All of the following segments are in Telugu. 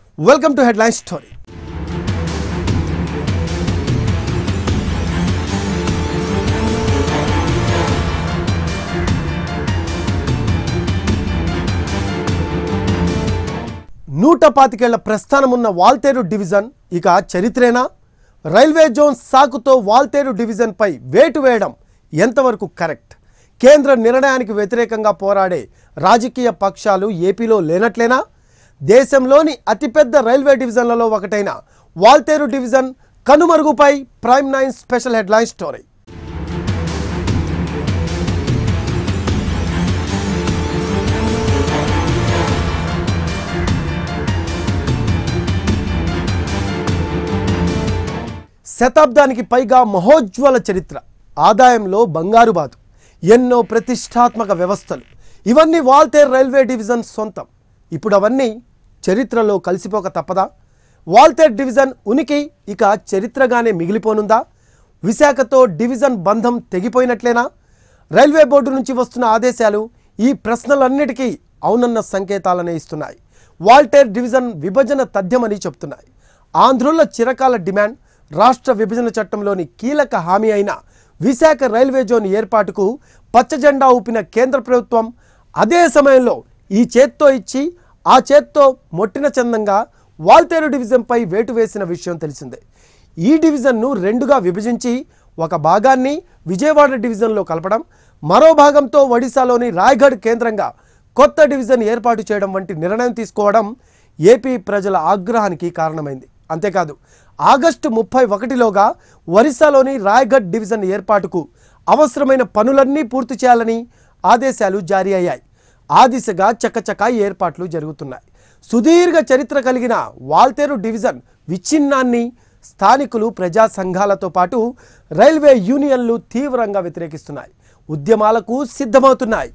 వెల్కమ్ టు హెడ్లైన్ స్టోరీ నూట పాతికేళ్ల ప్రస్థానమున్న వాల్తేరు డివిజన్ ఇక చరిత్రేనా రైల్వే జోన్ సాకుతో వాల్తేరు డివిజన్పై వేటు వేయడం ఎంతవరకు కరెక్ట్ కేంద్ర నిర్ణయానికి వ్యతిరేకంగా పోరాడే రాజకీయ పక్షాలు ఏపీలో లేనట్లేనా దేశంలోని అతిపెద్ద రైల్వే డివిజన్లలో ఒకటైన వాల్తేరు డివిజన్ కనుమరుగుపై prime nine special headline story శతాబ్దానికి పైగా మహోజ్వల చరిత్ర ఆదాయంలో బంగారు బాతు ఎన్నో ప్రతిష్టాత్మక వ్యవస్థలు ఇవన్నీ వాల్తేర్ రైల్వే డివిజన్ సొంతం ఇప్పుడు అవన్నీ చరిత్రలో కలిసిపోక తప్పదా వాల్తేర్ డివిజన్ ఉనికి ఇక చరిత్రగానే మిగిలిపోనుందా విశాఖతో డివిజన్ బంధం తెగిపోయినట్లేనా రైల్వే బోర్డు నుంచి వస్తున్న ఆదేశాలు ఈ ప్రశ్నలన్నిటికీ అవునన్న సంకేతాలనే ఇస్తున్నాయి వాల్టేర్ డివిజన్ విభజన తథ్యమని చెప్తున్నాయి ఆంధ్రుల చిరకాల డిమాండ్ రాష్ట్ర విభజన చట్టంలోని కీలక హామీ అయిన విశాఖ రైల్వే జోన్ ఏర్పాటుకు పచ్చజెండా ఊపిన కేంద్ర ప్రభుత్వం అదే సమయంలో ఈ చేత్తో ఇచ్చి ఆ చేత్తో మొట్టిన చందంగా వాల్తేరు డివిజన్పై వేటు వేసిన విషయం తెలిసిందే ఈ డివిజన్ను రెండుగా విభజించి ఒక భాగాన్ని విజయవాడ డివిజన్లో కలపడం మరో భాగంతో ఒడిశాలోని రాయ్గఢ్ కేంద్రంగా కొత్త డివిజన్ ఏర్పాటు చేయడం వంటి నిర్ణయం తీసుకోవడం ఏపీ ప్రజల ఆగ్రహానికి కారణమైంది అంతేకాదు ఆగస్టు ముప్పై ఒకటిలోగా ఒరిస్సాలోని రాయ్గఢ్ డివిజన్ ఏర్పాటుకు అవసరమైన పనులన్నీ పూర్తి చేయాలని ఆదేశాలు జారీ అయ్యాయి ఆ దిశగా చకచకా ఏర్పాట్లు జరుగుతున్నాయి సుదీర్ఘ చరిత్ర కలిగిన వాల్తేరు డివిజన్ విచ్ఛిన్నాన్ని స్థానికులు ప్రజా సంఘాలతో పాటు రైల్వే యూనియన్లు తీవ్రంగా వ్యతిరేకిస్తున్నాయి ఉద్యమాలకు సిద్ధమవుతున్నాయి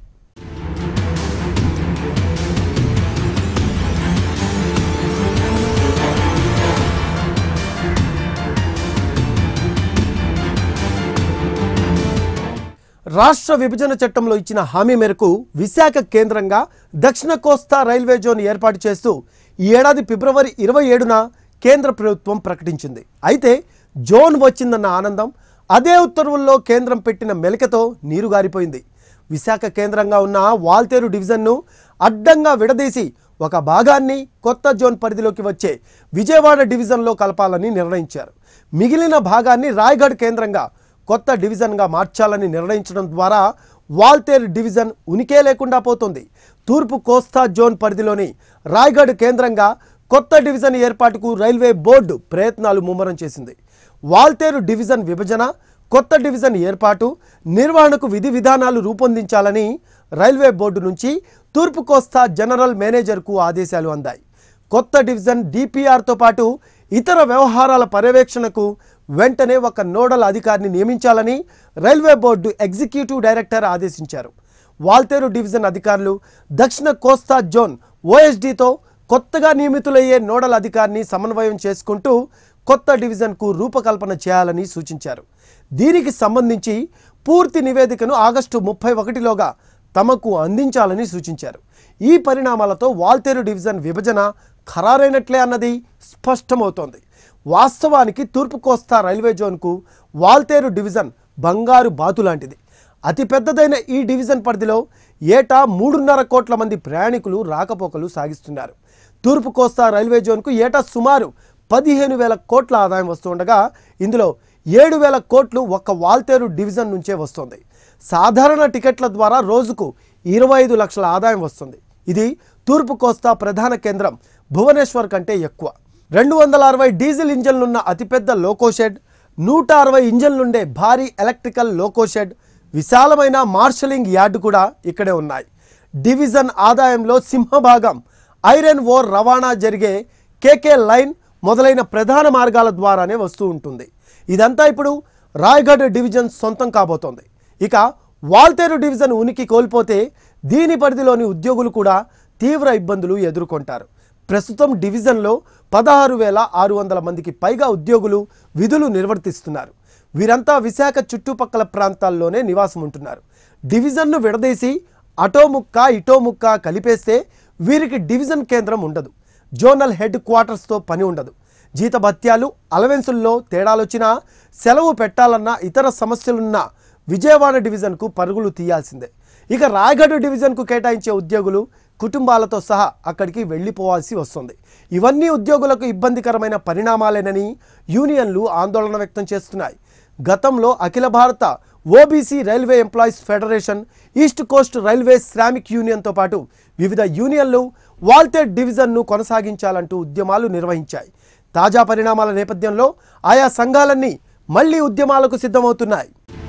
రాష్ట్ర విభజన చట్టంలో ఇచ్చిన హామీ మేరకు విశాఖ కేంద్రంగా దక్షిణ కోస్తా రైల్వే జోన్ ఏర్పాటు చేస్తూ ఈ ఏడాది ఫిబ్రవరి ఇరవై ఏడున కేంద్ర ప్రభుత్వం ప్రకటించింది అయితే జోన్ వచ్చిందన్న ఆనందం అదే ఉత్తర్వుల్లో కేంద్రం పెట్టిన మెలికతో నీరు గారిపోయింది విశాఖ కేంద్రంగా ఉన్న వాల్తేరు డివిజన్ను అడ్డంగా విడదీసి ఒక భాగాన్ని కొత్త జోన్ పరిధిలోకి వచ్చే విజయవాడ డివిజన్లో కలపాలని నిర్ణయించారు మిగిలిన భాగాన్ని రాయ్గఢ్ కేంద్రంగా కొత్త డివిజన్గా మార్చాలని నిర్ణయించడం ద్వారా వాల్తేర్ డివిజన్ ఉనికే లేకుండా పోతుంది తూర్పు కోస్తా జోన్ పరిధిలోని రాయ్గఢ్ కేంద్రంగా కొత్త డివిజన్ ఏర్పాటుకు రైల్వే బోర్డు ప్రయత్నాలు ముమ్మరం చేసింది వాల్తేరు డివిజన్ విభజన కొత్త డివిజన్ ఏర్పాటు నిర్వహణకు విధి విధానాలు రూపొందించాలని రైల్వే బోర్డు నుంచి తూర్పు కోస్తా జనరల్ మేనేజర్కు ఆదేశాలు అందాయి కొత్త డివిజన్ డిపిఆర్తో పాటు ఇతర వ్యవహారాల పర్యవేక్షణకు వెంటనే ఒక నోడల్ అధికారిని నియమించాలని రైల్వే బోర్డు ఎగ్జిక్యూటివ్ డైరెక్టర్ ఆదేశించారు వాల్తేరు డివిజన్ అధికారులు దక్షిణ కోస్తా జోన్ ఓఎస్డీతో కొత్తగా నియమితులయ్యే నోడల్ అధికారిని సమన్వయం చేసుకుంటూ కొత్త డివిజన్కు రూపకల్పన చేయాలని సూచించారు దీనికి సంబంధించి పూర్తి నివేదికను ఆగస్టు ముప్పై ఒకటిలోగా తమకు అందించాలని సూచించారు ఈ పరిణామాలతో వాల్తేరు డివిజన్ విభజన ఖరారైనట్లే అన్నది స్పష్టమవుతోంది వాస్తవానికి తూర్పు కోస్తా రైల్వే జోన్కు వాల్తేరు డివిజన్ బంగారు బాతు లాంటిది అతిపెద్దదైన ఈ డివిజన్ పరిధిలో ఏటా మూడున్నర కోట్ల మంది ప్రయాణికులు రాకపోకలు సాగిస్తున్నారు తూర్పు కోస్తా రైల్వే జోన్కు ఏటా సుమారు పదిహేను వేల కోట్ల ఆదాయం వస్తుండగా ఇందులో ఏడు వేల కోట్లు ఒక్క వాల్తేరు డివిజన్ నుంచే వస్తుంది సాధారణ టికెట్ల ద్వారా రోజుకు ఇరవై ఐదు లక్షల ఆదాయం వస్తుంది ఇది తూర్పు కోస్తా ప్రధాన కేంద్రం భువనేశ్వర్ కంటే ఎక్కువ రెండు వందల అరవై డీజిల్ ఇంజన్లున్న అతిపెద్ద లోకో షెడ్ నూట అరవై ఇంజన్లుండే భారీ ఎలక్ట్రికల్ లోకో షెడ్ విశాలమైన మార్షలింగ్ యార్డు కూడా ఇక్కడే ఉన్నాయి డివిజన్ ఆదాయంలో సింహభాగం ఐరన్ ఓర్ రవాణా జరిగే కేకే లైన్ మొదలైన ప్రధాన మార్గాల ద్వారానే వస్తూ ఉంటుంది ఇదంతా ఇప్పుడు రాయ్గఢ్ డివిజన్ సొంతం కాబోతోంది ఇక వాల్తేరు డివిజన్ ఉనికి కోల్పోతే దీని పరిధిలోని ఉద్యోగులు కూడా తీవ్ర ఇబ్బందులు ఎదుర్కొంటారు ప్రస్తుతం డివిజన్లో పదహారు వేల ఆరు వందల మందికి పైగా ఉద్యోగులు విధులు నిర్వర్తిస్తున్నారు వీరంతా విశాఖ చుట్టుపక్కల ప్రాంతాల్లోనే నివాసం ఉంటున్నారు డివిజన్ను విడదీసి అటో ముక్క ఇటో ముక్క కలిపేస్తే వీరికి డివిజన్ కేంద్రం ఉండదు జోనల్ హెడ్ క్వార్టర్స్తో పని ఉండదు జీతభత్యాలు అలవెన్సుల్లో తేడాలొచ్చినా సెలవు పెట్టాలన్న ఇతర సమస్యలున్న విజయవాడ డివిజన్కు పరుగులు తీయాల్సిందే ఇక రాయగఢ్ డివిజన్కు కేటాయించే ఉద్యోగులు కుటుంబాలతో సహా అక్కడికి వెళ్ళిపోవాల్సి వస్తుంది ఇవన్నీ ఉద్యోగులకు ఇబ్బందికరమైన పరిణామాలేనని యూనియన్లు ఆందోళన వ్యక్తం చేస్తున్నాయి గతంలో అఖిల భారత OBC railway employees federation east coast railway Shramik యూనియన్తో పాటు వివిధ యూనియన్లు వాల్టెడ్ డివిజన్ను కొనసాగించాలంటూ ఉద్యమాలు నిర్వహించాయి తాజా పరిణామాల నేపథ్యంలో ఆయా సంఘాలన్నీ మళ్లీ ఉద్యమాలకు సిద్ధమవుతున్నాయి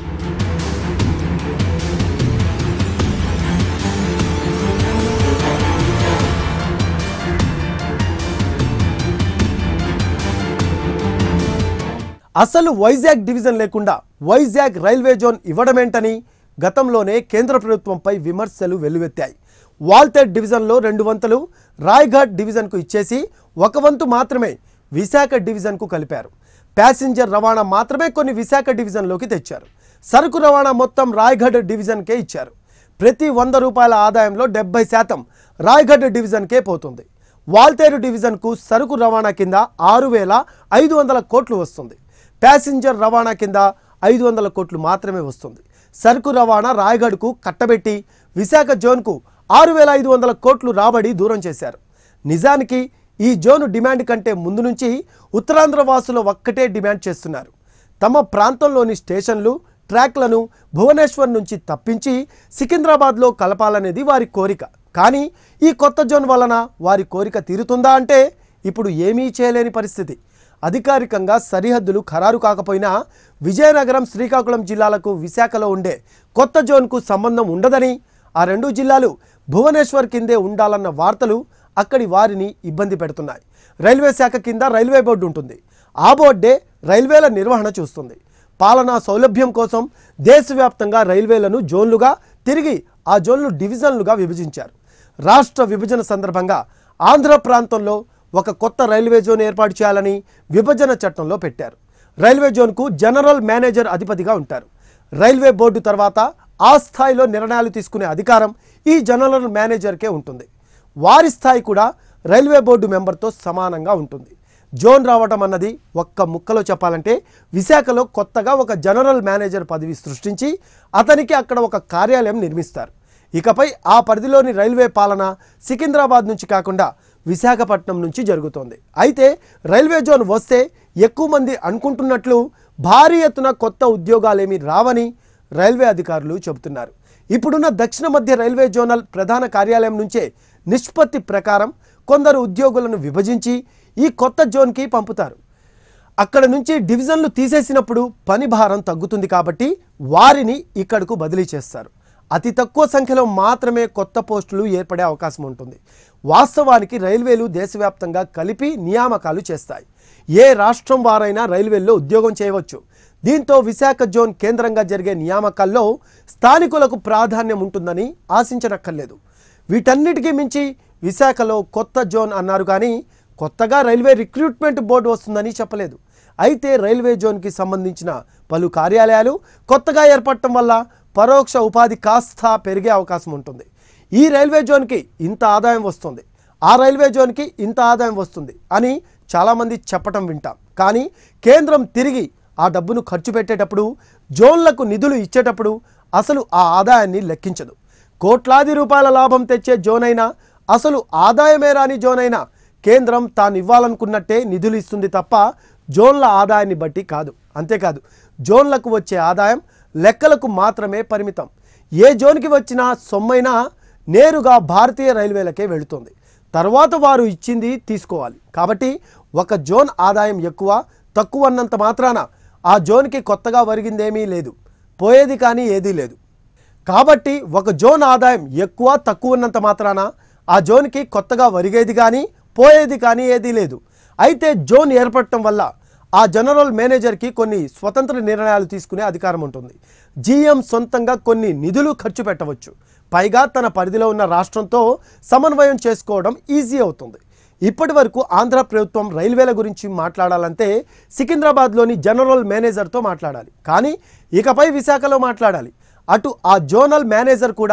అసలు వైజాగ్ డివిజన్ లేకుండా వైజాగ్ రైల్వే జోన్ ఇవ్వడమేంటని గతంలోనే కేంద్ర ప్రభుత్వంపై విమర్శలు వెల్లువెత్తాయి వాల్టెడ్ డివిజన్లో రెండు వంతులు రాయ్ఘాట్ డివిజన్కు ఇచ్చేసి ఒక వంతు మాత్రమే విశాఖ డివిజన్కు కలిపారు ప్యాసింజర్ రవాణా మాత్రమే కొన్ని విశాఖ డివిజన్లోకి తెచ్చారు సరుకు రవాణా మొత్తం రాయ్గఢ్ డివిజన్కే ఇచ్చారు ప్రతి వంద రూపాయల ఆదాయంలో డెబ్బై శాతం రాయ్గఢ్ డివిజన్కే పోతుంది వాల్తేరు డివిజన్కు సరుకు రవాణా కింద ఆరు వేల ఐదు వందల కోట్లు వస్తుంది ప్యాసింజర్ రవాణా కింద ఐదు వందల కోట్లు మాత్రమే వస్తుంది సరుకు రవాణా రాయగఢ్కు కట్టబెట్టి విశాఖ జోన్కు ఆరు వేల ఐదు వందల కోట్లు రాబడి దూరం చేశారు నిజానికి ఈ జోను డిమాండ్ కంటే ముందు నుంచి ఉత్తరాంధ్ర వాసులు ఒక్కటే డిమాండ్ చేస్తున్నారు తమ ప్రాంతంలోని స్టేషన్లు ట్రాక్లను భువనేశ్వర్ నుంచి తప్పించి సికింద్రాబాద్లో కలపాలనేది వారి కోరిక కానీ ఈ కొత్త జోన్ వలన వారి కోరిక తీరుతుందా అంటే ఇప్పుడు ఏమీ చేయలేని పరిస్థితి అధికారికంగా సరిహద్దులు ఖరారు కాకపోయినా విజయనగరం శ్రీకాకుళం జిల్లాలకు విశాఖలో ఉండే కొత్త జోన్కు సంబంధం ఉండదని ఆ రెండు జిల్లాలు భువనేశ్వర్ కిందే ఉండాలన్న వార్తలు అక్కడి వారిని ఇబ్బంది పెడుతున్నాయి రైల్వే శాఖ కింద రైల్వే బోర్డు ఉంటుంది ఆ బోర్డే రైల్వేల నిర్వహణ చూస్తుంది పాలనా సౌలభ్యం కోసం దేశవ్యాప్తంగా రైల్వేలను జోన్లుగా తిరిగి ఆ జోన్లు డివిజన్లుగా విభజించారు రాష్ట్ర విభజన సందర్భంగా ఆంధ్ర ప్రాంతంలో ఒక కొత్త రైల్వే జోన్ ఏర్పాటు చేయాలని విభజన చట్టంలో పెట్టారు రైల్వే జోన్కు జనరల్ మేనేజర్ అధిపతిగా ఉంటారు రైల్వే బోర్డు తర్వాత ఆ స్థాయిలో నిర్ణయాలు తీసుకునే అధికారం ఈ జనరల్ మేనేజర్కే ఉంటుంది వారి స్థాయి కూడా రైల్వే బోర్డు మెంబర్తో సమానంగా ఉంటుంది జోన్ రావటం అన్నది ఒక్క ముక్కలో చెప్పాలంటే విశాఖలో కొత్తగా ఒక జనరల్ మేనేజర్ పదవి సృష్టించి అతనికి అక్కడ ఒక కార్యాలయం నిర్మిస్తారు ఇకపై ఆ పరిధిలోని రైల్వే పాలన సికింద్రాబాద్ నుంచి కాకుండా విశాఖపట్నం నుంచి జరుగుతోంది అయితే రైల్వే జోన్ వస్తే ఎక్కువ మంది అనుకుంటున్నట్లు భారీ ఎత్తున కొత్త ఉద్యోగాలేమీ రావని రైల్వే అధికారులు చెబుతున్నారు ఇప్పుడున్న దక్షిణ మధ్య రైల్వే జోనల్ ప్రధాన కార్యాలయం నుంచే నిష్పత్తి ప్రకారం కొందరు ఉద్యోగులను విభజించి ఈ కొత్త జోన్కి పంపుతారు అక్కడ నుంచి డివిజన్లు తీసేసినప్పుడు పని భారం తగ్గుతుంది కాబట్టి వారిని ఇక్కడకు బదిలీ చేస్తారు అతి తక్కువ సంఖ్యలో మాత్రమే కొత్త పోస్టులు ఏర్పడే అవకాశం ఉంటుంది వాస్తవానికి రైల్వేలు దేశవ్యాప్తంగా కలిపి నియామకాలు చేస్తాయి ఏ రాష్ట్రం వారైనా రైల్వేల్లో ఉద్యోగం చేయవచ్చు దీంతో విశాఖ జోన్ కేంద్రంగా జరిగే నియామకాల్లో స్థానికులకు ప్రాధాన్యం ఉంటుందని ఆశించనక్కర్లేదు వీటన్నిటికీ మించి విశాఖలో కొత్త జోన్ అన్నారు కానీ కొత్తగా రైల్వే రిక్రూట్మెంట్ బోర్డు వస్తుందని చెప్పలేదు అయితే రైల్వే జోన్కి సంబంధించిన పలు కార్యాలయాలు కొత్తగా ఏర్పడటం వల్ల పరోక్ష ఉపాధి కాస్త పెరిగే అవకాశం ఉంటుంది ఈ రైల్వే జోన్కి ఇంత ఆదాయం వస్తుంది ఆ రైల్వే జోన్కి ఇంత ఆదాయం వస్తుంది అని చాలామంది చెప్పటం వింటాం కానీ కేంద్రం తిరిగి ఆ డబ్బును ఖర్చు పెట్టేటప్పుడు జోన్లకు నిధులు ఇచ్చేటప్పుడు అసలు ఆ ఆదాయాన్ని లెక్కించదు కోట్లాది రూపాయల లాభం తెచ్చే జోన్ అయినా అసలు ఆదాయమే రాని జోన్ అయినా కేంద్రం తాను ఇవ్వాలనుకున్నట్టే నిధులు ఇస్తుంది తప్ప జోన్ల ఆదాయాన్ని బట్టి కాదు అంతేకాదు జోన్లకు వచ్చే ఆదాయం లెక్కలకు మాత్రమే పరిమితం ఏ జోన్కి వచ్చినా సొమ్మైనా నేరుగా భారతీయ రైల్వేలకే వెళుతుంది తర్వాత వారు ఇచ్చింది తీసుకోవాలి కాబట్టి ఒక జోన్ ఆదాయం ఎక్కువ తక్కువ అన్నంత మాత్రాన ఆ జోన్కి కొత్తగా ఒరిగిందేమీ లేదు పోయేది కానీ ఏదీ లేదు కాబట్టి ఒక జోన్ ఆదాయం ఎక్కువ తక్కువ ఉన్నంత మాత్రాన ఆ జోన్కి కొత్తగా ఒరిగేది కానీ పోయేది కానీ ఏదీ లేదు అయితే జోన్ ఏర్పడటం వల్ల ఆ జనరల్ మేనేజర్కి కొన్ని స్వతంత్ర నిర్ణయాలు తీసుకునే అధికారం ఉంటుంది జీఎం సొంతంగా కొన్ని నిధులు ఖర్చు పెట్టవచ్చు పైగా తన పరిధిలో ఉన్న రాష్ట్రంతో సమన్వయం చేసుకోవడం ఈజీ అవుతుంది ఇప్పటి వరకు ఆంధ్ర ప్రభుత్వం రైల్వేల గురించి మాట్లాడాలంటే సికింద్రాబాద్లోని జనరల్ మేనేజర్తో మాట్లాడాలి కానీ ఇకపై విశాఖలో మాట్లాడాలి అటు ఆ జోనల్ మేనేజర్ కూడా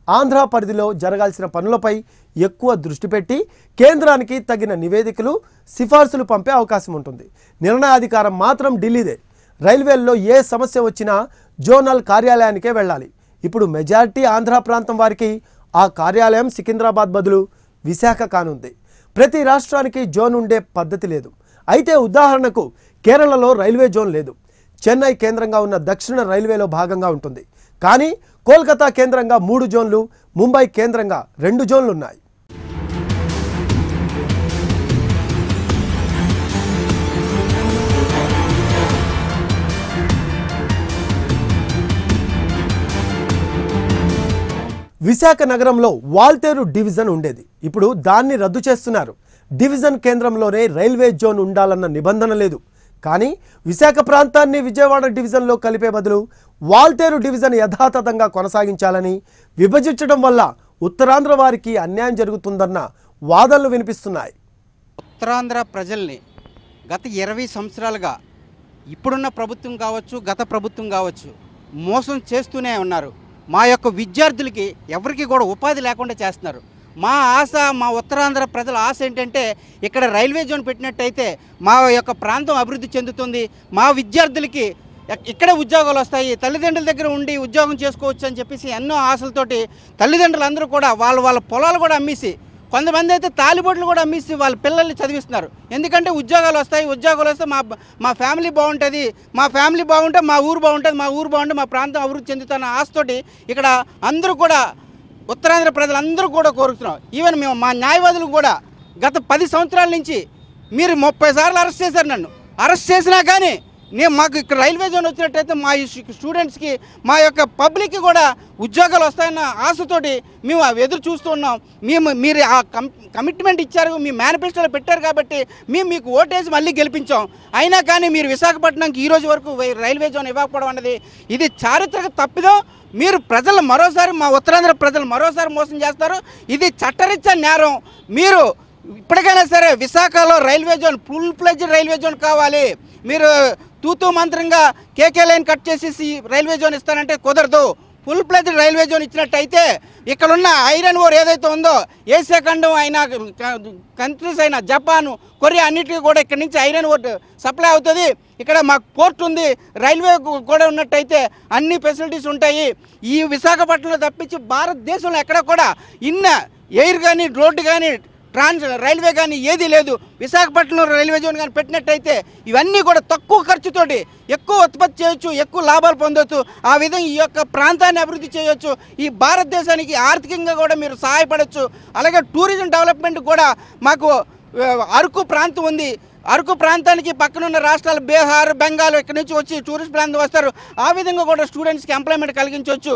ఆంధ్ర పరిధిలో జరగాల్సిన పనులపై ఎక్కువ దృష్టి పెట్టి కేంద్రానికి తగిన నివేదికలు సిఫార్సులు పంపే అవకాశం ఉంటుంది నిర్ణయాధికారం మాత్రం ఢిల్లీదే రైల్వేల్లో ఏ సమస్య వచ్చినా జోనల్ కార్యాలయానికే వెళ్ళాలి ఇప్పుడు మెజారిటీ ఆంధ్ర ప్రాంతం వారికి ఆ కార్యాలయం సికింద్రాబాద్ బదులు విశాఖ కానుంది ప్రతి రాష్ట్రానికి జోన్ ఉండే పద్ధతి లేదు అయితే ఉదాహరణకు కేరళలో రైల్వే జోన్ లేదు చెన్నై కేంద్రంగా ఉన్న దక్షిణ రైల్వేలో భాగంగా ఉంటుంది కానీ కోల్కతా కేంద్రంగా మూడు జోన్లు ముంబై కేంద్రంగా రెండు జోన్లు ఉన్నాయి విశాఖ నగరంలో వాల్తేరు డివిజన్ ఉండేది ఇప్పుడు దాన్ని రద్దు చేస్తున్నారు డివిజన్ కేంద్రంలోనే రైల్వే జోన్ ఉండాలన్న నిబంధన లేదు కానీ విశాఖ ప్రాంతాన్ని విజయవాడ డివిజన్లో కలిపే బదులు వాల్తేరు డివిజన్ యథాతథంగా కొనసాగించాలని విభజించడం వల్ల ఉత్తరాంధ్ర వారికి అన్యాయం జరుగుతుందన్న వాదనలు వినిపిస్తున్నాయి ఉత్తరాంధ్ర ప్రజల్ని గత ఇరవై సంవత్సరాలుగా ఇప్పుడున్న ప్రభుత్వం కావచ్చు గత ప్రభుత్వం కావచ్చు మోసం చేస్తూనే ఉన్నారు మా యొక్క విద్యార్థులకి ఎవరికి కూడా ఉపాధి లేకుండా చేస్తున్నారు మా ఆశ మా ఉత్తరాంధ్ర ప్రజల ఆశ ఏంటంటే ఇక్కడ రైల్వే జోన్ పెట్టినట్టయితే మా యొక్క ప్రాంతం అభివృద్ధి చెందుతుంది మా విద్యార్థులకి ఇక్- ఇక్కడే ఉద్యోగాలు వస్తాయి తల్లిదండ్రుల దగ్గర ఉండి ఉద్యోగం చేసుకోవచ్చు అని చెప్పేసి ఎన్నో ఆశలతోటి తల్లిదండ్రులు అందరూ కూడా వాళ్ళ వాళ్ళ పొలాలు కూడా అమ్మేసి కొంతమంది అయితే తాలిబొట్లు కూడా అమ్మేసి వాళ్ళ పిల్లల్ని చదివిస్తున్నారు ఎందుకంటే ఉద్యోగాలు వస్తాయి ఉద్యోగాలు వస్తే మా మా ఫ్యామిలీ బాగుంటుంది మా ఫ్యామిలీ బాగుంటే మా ఊరు బాగుంటుంది మా ఊరు బాగుంటే మా ప్రాంతం అభివృద్ధి చెందుతున్న ఆశతోటి ఇక్కడ అందరూ కూడా ఉత్తరాంధ్ర ప్రజలందరూ కూడా కోరుతున్నాం ఈవెన్ మేము మా న్యాయవాదులు కూడా గత పది సంవత్సరాల నుంచి మీరు ముప్పై సార్లు అరెస్ట్ చేశారు నన్ను అరెస్ట్ చేసినా కానీ నేను మాకు ఇక్కడ రైల్వే జోన్ వచ్చినట్టయితే మా ఈ స్టూడెంట్స్కి మా యొక్క పబ్లిక్కి కూడా ఉద్యోగాలు వస్తాయన్న ఆశతోటి మేము అవి ఎదురు చూస్తూ ఉన్నాం మేము మీరు ఆ కం కమిట్మెంట్ ఇచ్చారు మీ మేనిఫెస్టోలో పెట్టారు కాబట్టి మేము మీకు ఓటేసి మళ్ళీ గెలిపించాం అయినా కానీ మీరు విశాఖపట్నంకి ఈ రోజు వరకు వై- రైల్వే జోన్ ఇవ్వకపోవడం అన్నది ఇది చారిత్రక తప్పిదం మీరు ప్రజలు మరోసారి మా ఉత్తరాంధ్ర ప్రజలు మరోసారి మోసం చేస్తారు ఇది చట్టరీత్యా నేరం మీరు ఇప్పటికైనా సరే విశాఖలో railway zone full fledge railway zone కావాలి మీరు తూతూ మంత్రంగా కేకే లైన్ కట్ చేసేసి రైల్వే జోన్ ఇస్తానంటే కుదరదు ఫుల్ ప్లెజ్ రైల్వే జోన్ ఇచ్చినట్టయితే ఇక్కడున్న ఐరన్ ఓర్ ఏదైతే ఉందో ఏషియా ఖండం అయినా కంట్రీస్ అయినా జపాన్ కొరియా అన్నిటికీ కూడా ఇక్కడ నుంచి ఐరన్ ఓర్ సప్లై అవుతుంది ఇక్కడ మాకు పోర్ట్ ఉంది రైల్వే కు- కూడా ఉన్నట్టయితే అన్ని ఫెసిలిటీస్ ఉంటాయి ఈ విశాఖపట్నంలో తప్పించి భారతదేశంలో ఎక్కడ కూడా ఇన్న ఎయిర్ కానీ రోడ్డు కానీ ట్రాన్స్ రైల్వే కానీ ఏదీ లేదు విశాఖపట్నం రైల్వే జోన్ కానీ పెట్టినట్టయితే ఇవన్నీ కూడా తక్కువ ఖర్చుతోటి ఎక్కువ ఉత్పత్తి చేయొచ్చు ఎక్కువ లాభాలు పొందొచ్చు ఆ విధంగా ఈ యొక్క ప్రాంతాన్ని అభివృద్ధి చేయొచ్చు ఈ భారతదేశానికి ఆర్థికంగా కూడా మీరు సహాయపడవచ్చు అలాగే టూరిజం డెవలప్మెంట్ కూడా మాకు ఆ, అరకు ప్రాంతం ఉంది అరకు ప్రాంతానికి పక్కనున్న రాష్ట్రాలు బీహార్ బెంగాల్ ఇక్కడ నుంచి వచ్చి టూరిస్ట్ ప్రాంతం వస్తారు ఆ విధంగా కూడా స్టూడెంట్స్కి ఎంప్లాయ్మెంట్ కలిగించవచ్చు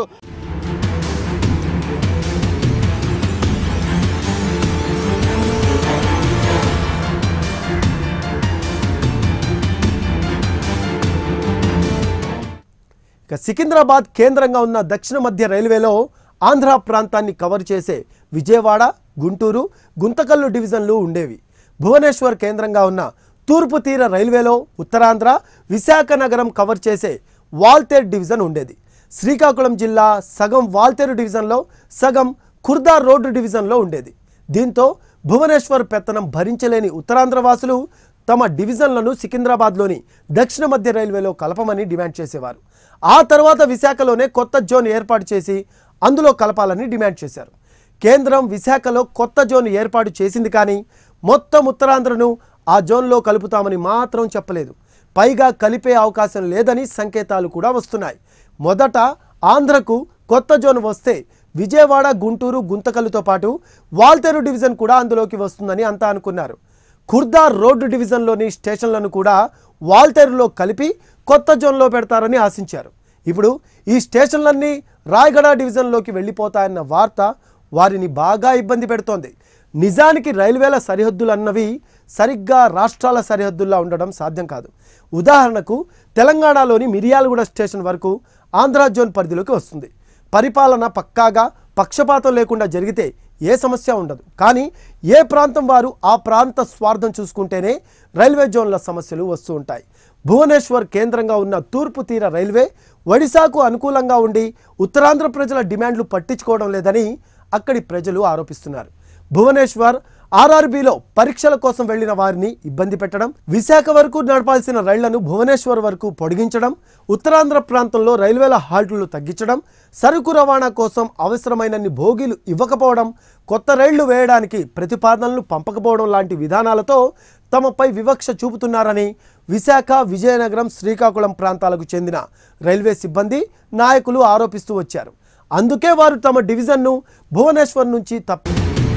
ఇక సికింద్రాబాద్ కేంద్రంగా ఉన్న దక్షిణ మధ్య రైల్వేలో ఆంధ్ర ప్రాంతాన్ని కవర్ చేసే విజయవాడ గుంటూరు గుంతకల్లు డివిజన్లు ఉండేవి భువనేశ్వర్ కేంద్రంగా ఉన్న తూర్పు తీర రైల్వేలో ఉత్తరాంధ్ర విశాఖ నగరం కవర్ చేసే వాల్తేర్ డివిజన్ ఉండేది శ్రీకాకుళం జిల్లా సగం వాల్తేరు డివిజన్లో సగం ఖుర్దా రోడ్డు డివిజన్లో ఉండేది దీంతో భువనేశ్వర్ పెత్తనం భరించలేని ఉత్తరాంధ్ర వాసులు తమ డివిజన్లను సికింద్రాబాద్లోని దక్షిణ మధ్య రైల్వేలో కలపమని డిమాండ్ చేసేవారు ఆ తర్వాత విశాఖలోనే కొత్త జోన్ ఏర్పాటు చేసి అందులో కలపాలని డిమాండ్ చేశారు కేంద్రం విశాఖలో కొత్త జోన్ ఏర్పాటు చేసింది కానీ మొత్తం ఉత్తరాంధ్రను ఆ జోన్లో కలుపుతామని మాత్రం చెప్పలేదు పైగా కలిపే అవకాశం లేదని సంకేతాలు కూడా వస్తున్నాయి మొదట ఆంధ్రకు కొత్త జోన్ వస్తే విజయవాడ గుంటూరు గుంతకల్లుతో పాటు వాల్తేరు డివిజన్ కూడా అందులోకి వస్తుందని అంతా అనుకున్నారు ఖుర్దా రోడ్డు డివిజన్లోని స్టేషన్లను కూడా వాల్తేరులో కలిపి కొత్త జోన్లో పెడతారని ఆశించారు ఇప్పుడు ఈ స్టేషన్లన్నీ రాయగడ డివిజన్లోకి వెళ్ళిపోతాయన్న వార్త వారిని బాగా ఇబ్బంది పెడుతోంది నిజానికి రైల్వేల సరిహద్దులు అన్నవి సరిగ్గా రాష్ట్రాల సరిహద్దుల్లా ఉండడం సాధ్యం కాదు ఉదాహరణకు తెలంగాణలోని మిరియాలగూడ స్టేషన్ వరకు ఆంధ్ర జోన్ పరిధిలోకి వస్తుంది పరిపాలన పక్కాగా పక్షపాతం లేకుండా జరిగితే ఏ సమస్య ఉండదు కానీ ఏ ప్రాంతం వారు ఆ ప్రాంత స్వార్థం చూసుకుంటేనే రైల్వే జోన్ల సమస్యలు వస్తూ ఉంటాయి భువనేశ్వర్ కేంద్రంగా ఉన్న తూర్పు తీర రైల్వే ఒడిశాకు అనుకూలంగా ఉండి ఉత్తరాంధ్ర ప్రజల డిమాండ్లు పట్టించుకోవడం లేదని అక్కడి ప్రజలు ఆరోపిస్తున్నారు భువనేశ్వర్ ఆర్ఆర్బీలో పరీక్షల కోసం వెళ్లిన వారిని ఇబ్బంది పెట్టడం విశాఖ వరకు నడపాల్సిన రైళ్లను భువనేశ్వర్ వరకు పొడిగించడం ఉత్తరాంధ్ర ప్రాంతంలో రైల్వేల హాల్టులు తగ్గించడం సరుకు రవాణా కోసం అవసరమైనన్ని భోగిలు ఇవ్వకపోవడం కొత్త రైళ్లు వేయడానికి ప్రతిపాదనలు పంపకపోవడం లాంటి విధానాలతో తమపై వివక్ష చూపుతున్నారని విశాఖ విజయనగరం శ్రీకాకుళం ప్రాంతాలకు చెందిన రైల్వే సిబ్బంది నాయకులు ఆరోపిస్తూ వచ్చారు అందుకే వారు తమ డివిజన్ను భువనేశ్వర్ నుంచి తప్పి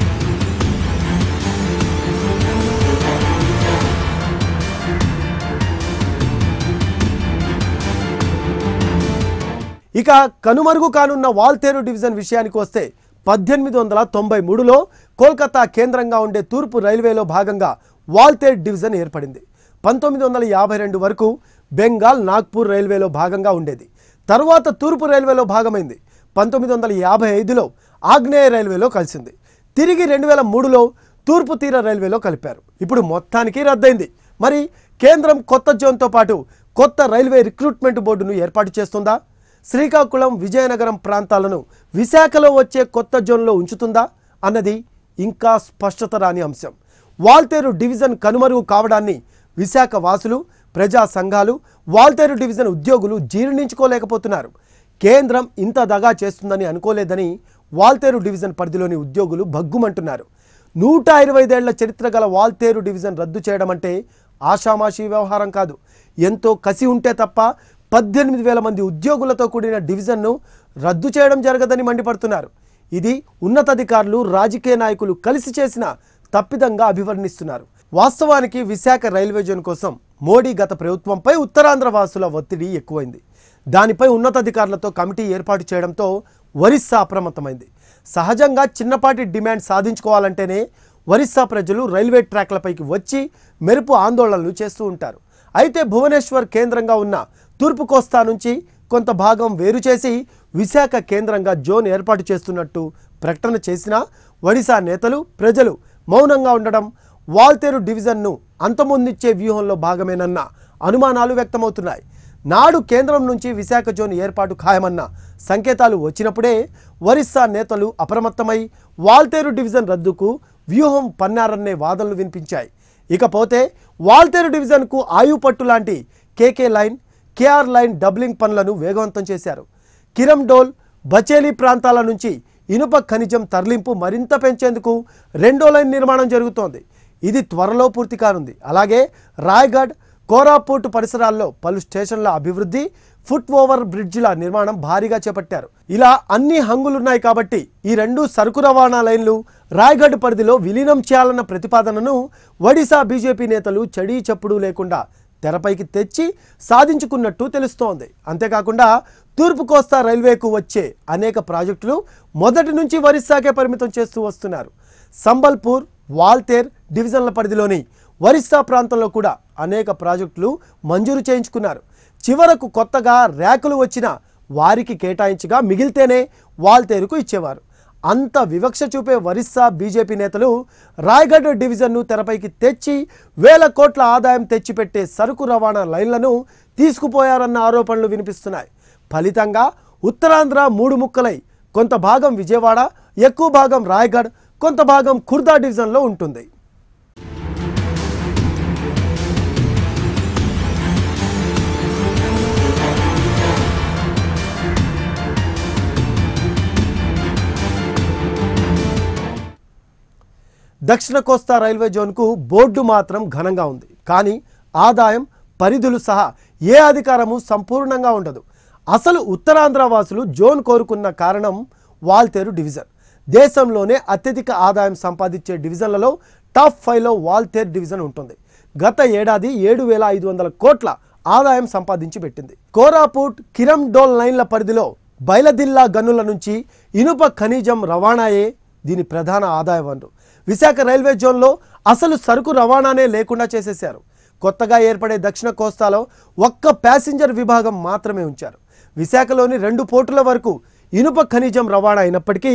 ఇక కనుమరుగు కానున్న వాల్తేరు డివిజన్ విషయానికి వస్తే పద్దెనిమిది వందల తొంభై మూడులో కోల్కతా కేంద్రంగా ఉండే తూర్పు రైల్వేలో భాగంగా వాల్తేర్ డివిజన్ ఏర్పడింది పంతొమ్మిది వందల యాభై రెండు వరకు బెంగాల్ నాగ్పూర్ రైల్వేలో భాగంగా ఉండేది తరువాత తూర్పు రైల్వేలో భాగమైంది పంతొమ్మిది వందల యాభై ఐదులో ఆగ్నేయ రైల్వేలో కలిసింది తిరిగి రెండు వేల మూడులో తూర్పు తీర రైల్వేలో కలిపారు ఇప్పుడు మొత్తానికి రద్దయింది మరి కేంద్రం కొత్త జోన్తో పాటు కొత్త రైల్వే రిక్రూట్మెంట్ బోర్డును ఏర్పాటు చేస్తుందా శ్రీకాకుళం విజయనగరం ప్రాంతాలను విశాఖలో వచ్చే కొత్త జోన్లో ఉంచుతుందా అన్నది ఇంకా స్పష్టత రాని అంశం వాల్తేరు డివిజన్ కనుమరుగు కావడాన్ని విశాఖ వాసులు ప్రజా సంఘాలు వాల్తేరు డివిజన్ ఉద్యోగులు జీర్ణించుకోలేకపోతున్నారు కేంద్రం ఇంత దగా చేస్తుందని అనుకోలేదని వాల్తేరు డివిజన్ పరిధిలోని ఉద్యోగులు భగ్గుమంటున్నారు నూట ఇరవై ఐదేళ్ల చరిత్ర గల వాల్తేరు డివిజన్ రద్దు చేయడం అంటే ఆషామాషీ వ్యవహారం కాదు ఎంతో కసి ఉంటే తప్ప పద్దెనిమిది వేల మంది ఉద్యోగులతో కూడిన డివిజన్ను రద్దు చేయడం జరగదని మండిపడుతున్నారు ఇది ఉన్నతాధికారులు రాజకీయ నాయకులు కలిసి చేసిన తప్పిదంగా అభివర్ణిస్తున్నారు వాస్తవానికి విశాఖ రైల్వే జోన్ కోసం మోడీ గత ప్రభుత్వంపై ఉత్తరాంధ్ర వాసుల ఒత్తిడి ఎక్కువైంది దానిపై ఉన్నతాధికారులతో కమిటీ ఏర్పాటు చేయడంతో ఒరిస్సా అప్రమత్తమైంది సహజంగా చిన్నపాటి డిమాండ్ సాధించుకోవాలంటేనే ఒరిస్సా ప్రజలు రైల్వే ట్రాక్లపైకి వచ్చి మెరుపు ఆందోళనలు చేస్తూ ఉంటారు అయితే భువనేశ్వర్ కేంద్రంగా ఉన్న తూర్పు కోస్తా నుంచి కొంత భాగం వేరు చేసి విశాఖ కేంద్రంగా జోన్ ఏర్పాటు చేస్తున్నట్టు ప్రకటన చేసినా ఒడిశా నేతలు ప్రజలు మౌనంగా ఉండడం వాల్తేరు డివిజన్ను అంతమొందించే వ్యూహంలో భాగమేనన్న అనుమానాలు వ్యక్తమవుతున్నాయి నాడు కేంద్రం నుంచి విశాఖ జోన్ ఏర్పాటు ఖాయమన్న సంకేతాలు వచ్చినప్పుడే ఒరిస్సా నేతలు అప్రమత్తమై వాల్తేరు డివిజన్ రద్దుకు వ్యూహం పన్నారన్నే వాదనలు వినిపించాయి ఇకపోతే వాల్తేరు డివిజన్కు ఆయుపట్టు లాంటి KK line KR line doubling పనులను వేగవంతం చేశారు కిరండోల్ బచేలి ప్రాంతాల నుంచి ఇనుప ఖనిజం తరలింపు మరింత పెంచేందుకు రెండో లైన్ నిర్మాణం జరుగుతోంది ఇది త్వరలో పూర్తి కానుంది అలాగే రాయ్గఢ్ కోరాపూట్ పరిసరాల్లో పలు స్టేషన్ల అభివృద్ధి ఫుట్ ఓవర్ బ్రిడ్జిల నిర్మాణం భారీగా చేపట్టారు ఇలా అన్ని హంగులున్నాయి కాబట్టి ఈ రెండు సరుకు రవాణా లైన్లు రాయ్గఢ్ పరిధిలో విలీనం చేయాలన్న ప్రతిపాదనను ఒడిశా బీజేపీ నేతలు చడీ చప్పుడు లేకుండా తెరపైకి తెచ్చి సాధించుకున్నట్టు తెలుస్తోంది అంతేకాకుండా తూర్పు కోస్తా రైల్వేకు వచ్చే అనేక ప్రాజెక్టులు మొదటి నుంచి ఒరిస్సాకే పరిమితం చేస్తూ వస్తున్నారు సంబల్పూర్ వాల్తేర్ డివిజన్ల పరిధిలోని ఒరిస్సా ప్రాంతంలో కూడా అనేక ప్రాజెక్టులు మంజూరు చేయించుకున్నారు చివరకు కొత్తగా ర్యాకులు వచ్చిన వారికి కేటాయించగా మిగిలితేనే వాల్తేరుకు ఇచ్చేవారు అంత వివక్ష చూపే ఒరిస్సా బీజేపీ నేతలు రాయ్గఢ్ డివిజన్ను తెరపైకి తెచ్చి వేల కోట్ల ఆదాయం తెచ్చిపెట్టే సరుకు రవాణా లైన్లను తీసుకుపోయారన్న ఆరోపణలు వినిపిస్తున్నాయి ఫలితంగా ఉత్తరాంధ్ర మూడు ముక్కలై కొంత భాగం విజయవాడ ఎక్కువ భాగం రాయ్గఢ్ కొంత భాగం ఖుర్దా డివిజన్లో ఉంటుంది దక్షిణ కోస్తా రైల్వే జోన్కు బోర్డు మాత్రం ఘనంగా ఉంది కానీ ఆదాయం పరిధులు సహా ఏ అధికారము సంపూర్ణంగా ఉండదు అసలు ఉత్తరాంధ్ర వాసులు జోన్ కోరుకున్న కారణం వాల్తేరు డివిజన్ దేశంలోనే అత్యధిక ఆదాయం సంపాదించే డివిజన్లలో టాప్ ఫైవ్లో వాల్తేర్ డివిజన్ ఉంటుంది గత ఏడాది ఏడు వేల ఐదు వందల కోట్ల ఆదాయం సంపాదించి పెట్టింది కోరాపూట్ కిరండోల్ లైన్ల పరిధిలో బయలదిల్లా గనుల నుంచి ఇనుప ఖనిజం రవాణాయే దీని ప్రధాన ఆదాయ వనరు విశాఖ రైల్వే జోన్లో అసలు సరుకు రవాణానే లేకుండా చేసేశారు కొత్తగా ఏర్పడే దక్షిణ కోస్తాలో ఒక్క ప్యాసింజర్ విభాగం మాత్రమే ఉంచారు విశాఖలోని రెండు పోర్టుల వరకు ఇనుప ఖనిజం రవాణా అయినప్పటికీ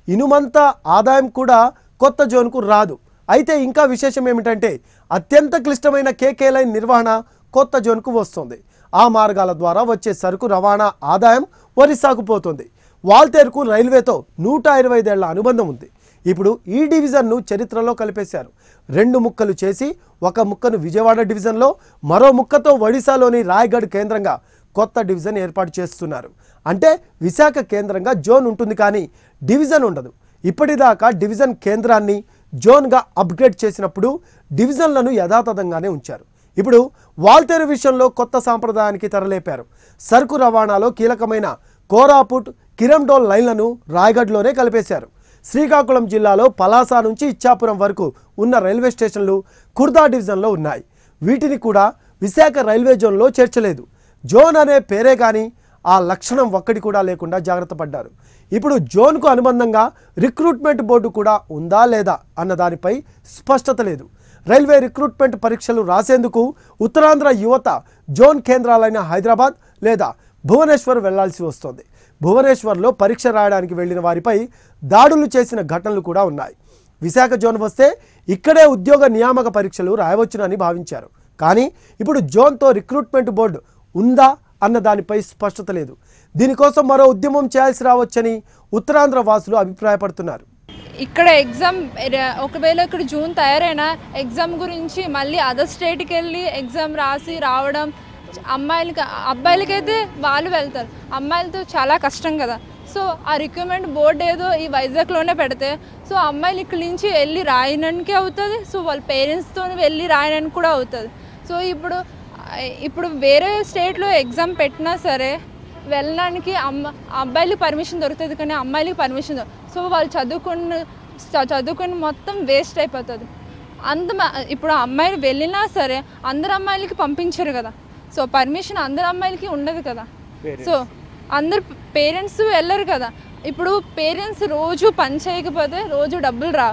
ఇనుమంత ఆదాయం కూడా కొత్త జోన్కు రాదు అయితే ఇంకా విశేషం ఏమిటంటే అత్యంత క్లిష్టమైన కేకే లైన్ నిర్వహణ కొత్త జోన్కు వస్తుంది ఆ మార్గాల ద్వారా వచ్చే సరుకు రవాణా ఆదాయం ఒరిస్సాకు పోతుంది వాల్తేరుకు రైల్వేతో నూట ఇరవై ఐదేళ్ల అనుబంధం ఉంది ఇప్పుడు ఈ డివిజన్ను చరిత్రలో కలిపేశారు రెండు ముక్కలు చేసి ఒక ముక్కను విజయవాడ డివిజన్లో మరో ముక్కతో ఒడిశాలోని రాయగఢ్ కేంద్రంగా కొత్త డివిజన్ ఏర్పాటు చేస్తున్నారు అంటే విశాఖ కేంద్రంగా జోన్ ఉంటుంది కానీ డివిజన్ ఉండదు ఇప్పటిదాకా డివిజన్ కేంద్రాన్ని జోన్గా అప్గ్రేడ్ చేసినప్పుడు డివిజన్లను యథాతథంగానే ఉంచారు ఇప్పుడు వాల్తేరు విషయంలో కొత్త సాంప్రదాయానికి తెరలేపారు సరుకు రవాణాలో కీలకమైన కోరాపుట్ కిరండోల్ లైన్లను రాయగఢ్లోనే కలిపేశారు శ్రీకాకుళం జిల్లాలో పలాస నుంచి ఇచ్చాపురం వరకు ఉన్న రైల్వే స్టేషన్లు కుర్దా డివిజన్లో ఉన్నాయి వీటిని కూడా విశాఖ రైల్వే జోన్లో చేర్చలేదు జోన్ అనే పేరే కానీ ఆ లక్షణం ఒక్కటి కూడా లేకుండా జాగ్రత్త పడ్డారు ఇప్పుడు జోన్కు అనుబంధంగా రిక్రూట్మెంట్ బోర్డు కూడా ఉందా లేదా అన్న దానిపై స్పష్టత లేదు రైల్వే రిక్రూట్మెంట్ పరీక్షలు రాసేందుకు ఉత్తరాంధ్ర యువత జోన్ కేంద్రాలైన హైదరాబాద్ లేదా భువనేశ్వర్ వెళ్లాల్సి వస్తోంది భువనేశ్వర్లో పరీక్ష రాయడానికి వెళ్లిన వారిపై దాడులు చేసిన ఘటనలు కూడా ఉన్నాయి విశాఖ జోన్ వస్తే ఇక్కడే ఉద్యోగ నియామక పరీక్షలు రాయవచ్చునని భావించారు కానీ ఇప్పుడు జోన్తో రిక్రూట్మెంట్ బోర్డు ఉందా అన్న దానిపై స్పష్టత లేదు దీనికోసం మరో ఉద్యమం చేయాల్సి రావచ్చని ఉత్తరాంధ్ర వాసులు అభిప్రాయపడుతున్నారు ఇక్కడ ఎగ్జామ్ ఎర- ఒకవేళ ఇక్కడ జూన్ తయారైన ఎగ్జామ్ గురించి మళ్ళీ అదర్ స్టేట్కి వెళ్ళి ఎగ్జామ్ రాసి రావడం అమ్మాయిలకి అబ్బాయిలకైతే వాళ్ళు వెళ్తారు అమ్మాయిలతో చాలా కష్టం కదా సో ఆ రిక్రూట్మెంట్ బోర్డు ఏదో ఈ వైజాగ్లోనే పెడితే సో అమ్మాయిలు ఇక్కడి నుంచి వెళ్ళి రాయడానికి అవుతుంది సో వాళ్ళ పేరెంట్స్తో వెళ్ళి రాయడానికి కూడా అవుతుంది సో ఇప్పుడు ఇప్పుడు వేరే స్టేట్లో ఎగ్జామ్ పెట్టినా సరే వెళ్ళడానికి అమ్మ అబ్బాయిలకి పర్మిషన్ దొరుకుతుంది కానీ అమ్మాయిలకి పర్మిషన్ దొరకదు సో వాళ్ళు చదువుకున్న చ- చదువుకుని మొత్తం వేస్ట్ అయిపోతుంది అంత మ- ఇప్పుడు అమ్మాయిలు వెళ్ళినా సరే అందరు అమ్మాయిలకి పంపించరు కదా సో పర్మిషన్ అందరు అమ్మాయిలకి ఉండదు కదా సో అందరు పేరెంట్స్ వెళ్ళరు కదా ఇప్పుడు పేరెంట్స్ రోజు పని చేయకపోతే రోజు డబ్బులు రా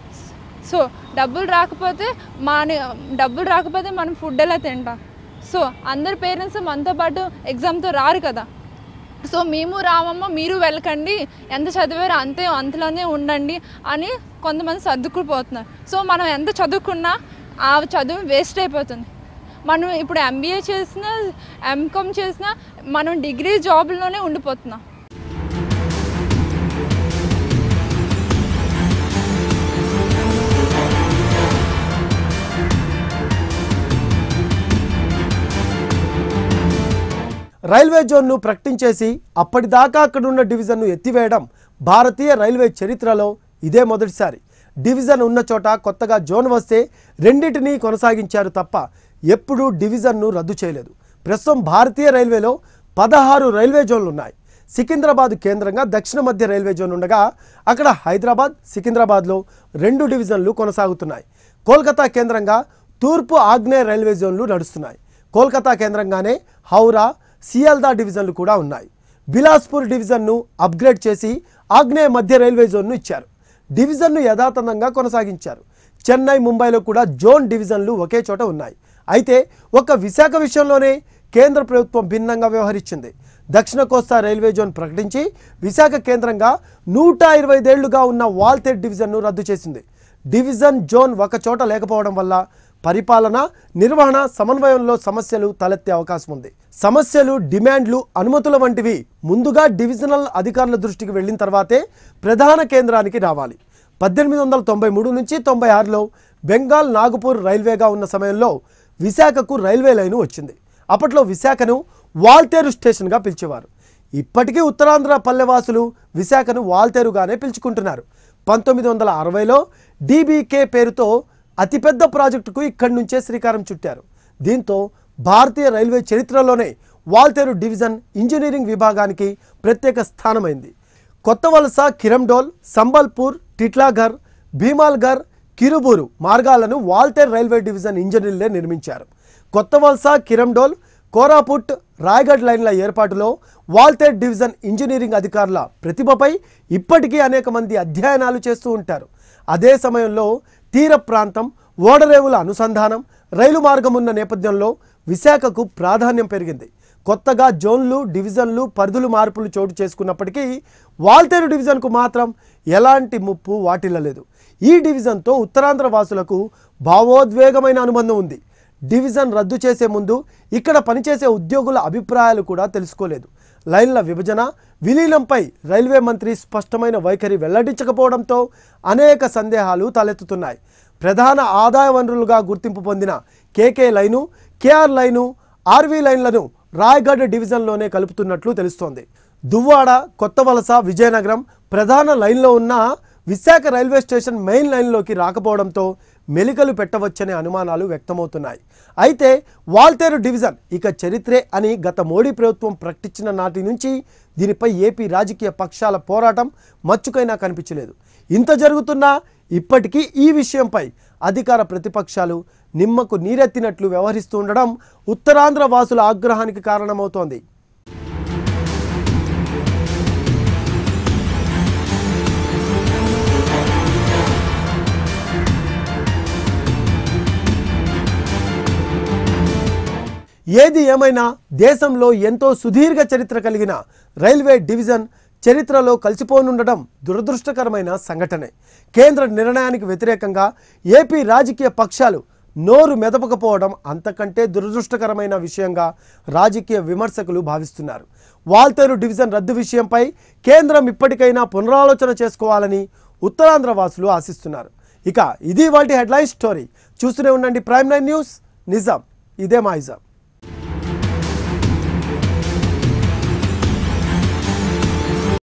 సో డబ్బులు రాకపోతే మన డబ్బులు రాకపోతే మనం ఫుడ్ ఎలా తింటాం సో అందరు పేరెంట్స్ మనతో పాటు ఎగ్జామ్తో రారు కదా సో మేము రామమ్మ మీరు వెళ్ళకండి ఎంత చదివారో అంతే అంతలోనే ఉండండి అని కొంతమంది సర్దుకుపోతున్నారు సో మనం ఎంత చదువుకున్నా ఆ చదువు వేస్ట్ అయిపోతుంది మనం ఇప్పుడు ఎంబీఏ చేసినా ఎంకామ్ చేసినా మనం డిగ్రీ జాబ్లోనే ఉండిపోతున్నాం రైల్వే జోన్ను ప్రకటించేసి అప్పటిదాకా అక్కడున్న డివిజన్ను ఎత్తివేయడం భారతీయ రైల్వే చరిత్రలో ఇదే మొదటిసారి డివిజన్ ఉన్న చోట కొత్తగా జోన్ వస్తే రెండింటినీ కొనసాగించారు తప్ప ఎప్పుడూ డివిజన్ను రద్దు చేయలేదు ప్రస్తుతం భారతీయ రైల్వేలో పదహారు రైల్వే జోన్లు ఉన్నాయి సికింద్రాబాద్ కేంద్రంగా దక్షిణ మధ్య రైల్వే జోన్ ఉండగా అక్కడ హైదరాబాద్ సికింద్రాబాద్లో రెండు డివిజన్లు కొనసాగుతున్నాయి కోల్కతా కేంద్రంగా తూర్పు ఆగ్నేయ రైల్వే జోన్లు నడుస్తున్నాయి కోల్కతా కేంద్రంగానే హౌరా సియాల్దా డివిజన్లు కూడా ఉన్నాయి బిలాస్పూర్ డివిజన్ను అప్గ్రేడ్ చేసి ఆగ్నేయ మధ్య రైల్వే జోన్ను ఇచ్చారు డివిజన్ను యథాతథంగా కొనసాగించారు చెన్నై ముంబైలో కూడా జోన్ డివిజన్లు ఒకే చోట ఉన్నాయి అయితే ఒక్క విశాఖ విషయంలోనే కేంద్ర ప్రభుత్వం భిన్నంగా వ్యవహరించింది దక్షిణ కోస్తా రైల్వే జోన్ ప్రకటించి విశాఖ కేంద్రంగా నూట ఇరవై ఐదేళ్లుగా ఉన్న వాల్తేడ్ డివిజన్ను రద్దు చేసింది డివిజన్ జోన్ ఒక చోట లేకపోవడం వల్ల పరిపాలన నిర్వహణ సమన్వయంలో సమస్యలు తలెత్తే అవకాశం ఉంది సమస్యలు డిమాండ్లు అనుమతుల వంటివి ముందుగా డివిజనల్ అధికారుల దృష్టికి వెళ్ళిన తర్వాతే ప్రధాన కేంద్రానికి రావాలి పద్దెనిమిది వందల తొంభై మూడు నుంచి తొంభై ఆరులో బెంగాల్ నాగపూర్ రైల్వేగా ఉన్న సమయంలో విశాఖకు రైల్వే లైను వచ్చింది అప్పట్లో విశాఖను వాల్తేరు స్టేషన్గా పిలిచేవారు ఇప్పటికీ ఉత్తరాంధ్ర పల్లెవాసులు విశాఖను వాల్తేరుగానే పిలుచుకుంటున్నారు పంతొమ్మిది వందల అరవైలో డీబీకే పేరుతో అతిపెద్ద ప్రాజెక్టుకు ఇక్కడి నుంచే శ్రీకారం చుట్టారు దీంతో భారతీయ రైల్వే చరిత్రలోనే వాల్తేరు డివిజన్ ఇంజనీరింగ్ విభాగానికి ప్రత్యేక స్థానమైంది కొత్త వలస కిరండోల్ సంబల్పూర్ టిట్లాఘర్ భీమాల్గర్ కిరుబూరు మార్గాలను వాల్తేర్ రైల్వే డివిజన్ ఇంజనీర్లే నిర్మించారు కొత్త వలస కిరండోల్ కోరాపుట్ రాయగఢ్ లైన్ల ఏర్పాటులో వాల్తేర్ డివిజన్ ఇంజనీరింగ్ అధికారుల ప్రతిభపై ఇప్పటికీ అనేక మంది అధ్యయనాలు చేస్తూ ఉంటారు అదే సమయంలో తీర ప్రాంతం ఓడరేవుల అనుసంధానం రైలు మార్గం ఉన్న నేపథ్యంలో విశాఖకు ప్రాధాన్యం పెరిగింది కొత్తగా జోన్లు డివిజన్లు పరిధులు మార్పులు చోటు చేసుకున్నప్పటికీ వాల్తేరు డివిజన్కు మాత్రం ఎలాంటి ముప్పు వాటిల్లలేదు ఈ డివిజన్తో ఉత్తరాంధ్ర వాసులకు భావోద్వేగమైన అనుబంధం ఉంది డివిజన్ రద్దు చేసే ముందు ఇక్కడ పనిచేసే ఉద్యోగుల అభిప్రాయాలు కూడా తెలుసుకోలేదు లైన్ల విభజన విలీనంపై రైల్వే మంత్రి స్పష్టమైన వైఖరి వెల్లడించకపోవడంతో అనేక సందేహాలు తలెత్తుతున్నాయి ప్రధాన ఆదాయ వనరులుగా గుర్తింపు పొందిన KK line KR line RV లైన్లను రాయగఢ్ డివిజన్లోనే కలుపుతున్నట్లు తెలుస్తోంది దువ్వాడ కొత్త వలస విజయనగరం ప్రధాన లైన్లో ఉన్న విశాఖ రైల్వే స్టేషన్ మెయిన్ లైన్లోకి రాకపోవడంతో మెలికలు పెట్టవచ్చనే అనుమానాలు వ్యక్తమవుతున్నాయి అయితే వాల్తేరు డివిజన్ ఇక చరిత్రే అని గత మోడీ ప్రభుత్వం ప్రకటించిన నాటి నుంచి దీనిపై ఏపీ రాజకీయ పక్షాల పోరాటం మచ్చుకైనా కనిపించలేదు ఇంత జరుగుతున్నా ఇప్పటికీ ఈ విషయంపై అధికార ప్రతిపక్షాలు నిమ్మకు నీరెత్తినట్లు వ్యవహరిస్తూ ఉండడం ఉత్తరాంధ్ర వాసుల ఆగ్రహానికి కారణమవుతోంది ఏది ఏమైనా దేశంలో ఎంతో సుదీర్ఘ చరిత్ర కలిగిన రైల్వే డివిజన్ చరిత్రలో కలిసిపోనుండడం దురదృష్టకరమైన సంఘటనే కేంద్ర నిర్ణయానికి వ్యతిరేకంగా ఏపీ రాజకీయ పక్షాలు నోరు మెదపకపోవడం అంతకంటే దురదృష్టకరమైన విషయంగా రాజకీయ విమర్శకులు భావిస్తున్నారు వాల్తేరు డివిజన్ రద్దు విషయంపై కేంద్రం ఇప్పటికైనా పునరాలోచన చేసుకోవాలని ఉత్తరాంధ్ర వాసులు ఆశిస్తున్నారు ఇక ఇది వాటి హెడ్లైన్ స్టోరీ చూస్తూనే ఉండండి ప్రైమ్ నైన్ న్యూస్ నిజాం ఇదే మా ఇజాం